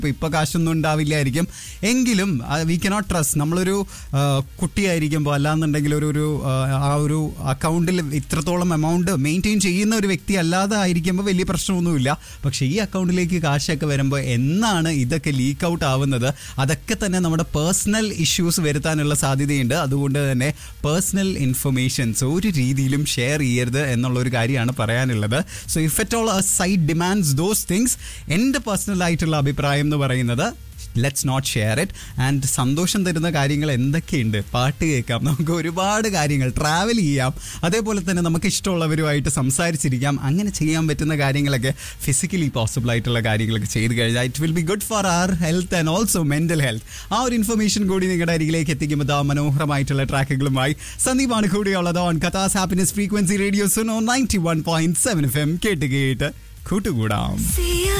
ഇപ്പൊ ഇപ്പൊ കാശൊന്നും ഉണ്ടാവില്ലായിരിക്കും എങ്കിലും വി കനോട്ട് ട്രസ്റ്റ് നമ്മളൊരു ആ, കുട്ടിയായിരിക്കുമ്പോൾ അല്ലാന്നുണ്ടെങ്കിൽ ഒരു ഒരു ആ, ആ ഒരു അക്കൗണ്ടിൽ ഇത്രത്തോളം എമൗണ്ട് മെയിൻറ്റെയിൻ ചെയ്യുന്ന ഒരു വ്യക്തി അല്ലാതെ ആയിരിക്കുമ്പോൾ വലിയ പ്രശ്നമൊന്നുമില്ല പക്ഷേ ഈ അക്കൗണ്ടിലേക്ക് കാശൊക്കെ വരുമ്പോൾ എന്നാണ് ഇതൊക്കെ ലീക്ക് ഔട്ട് ആവുന്നത് അതൊക്കെ തന്നെ നമ്മുടെ പേഴ്സണൽ ഇഷ്യൂസ് വരുത്താനുള്ള സാധ്യതയുണ്ട് അതുകൊണ്ട് തന്നെ പേഴ്സണൽ ഇൻഫർമേഷൻസ് ഒരു രീതിയിലും ഷെയർ ചെയ്യരുത് എന്നുള്ള ഒരു കാര്യമാണ് പറയാനുള്ളത് so if at all a sight demands those things എൻ്റെ പേഴ്സണൽ ആയിട്ടുള്ള അഭിപ്രായം എന്ന് പറയുന്നത് let's not share it and സന്തോഷം തരുന്ന കാര്യങ്ങൾ എന്തൊക്കെയുണ്ട് പാട്ട് കേൾക്കാം നമുക്ക് ഒരുപാട് കാര്യങ്ങൾ ട്രാവൽ ചെയ്യാം അതേപോലെ തന്നെ നമുക്ക് ഇഷ്ടമുള്ളവരുമായിട്ട് സംസാരിച്ചിരിക്കാം അങ്ങനെ ചെയ്യാൻ പറ്റുന്ന കാര്യങ്ങളൊക്കെ ഫിസിക്കലി പോസിബിൾ ആയിട്ടുള്ള കാര്യങ്ങളൊക്കെ ചെയ്ത് കഴിഞ്ഞാൽ it will be good for our health and also mental health ആ ഒരു ഇൻഫർമേഷൻ കൂടി നിങ്ങളുടെ അരികിലേക്ക് എത്തിക്കുമ്പോൾ ആ മനോഹരമായിട്ടുള്ള ട്രാക്കുകളുമായി സന്ദീപാണ് കൂടിയുള്ളത് on Kathas happiness frequency radio Suno ninety one point seven F M കേട്ട് കേട്ട് കൂട്ടുകൂടാം See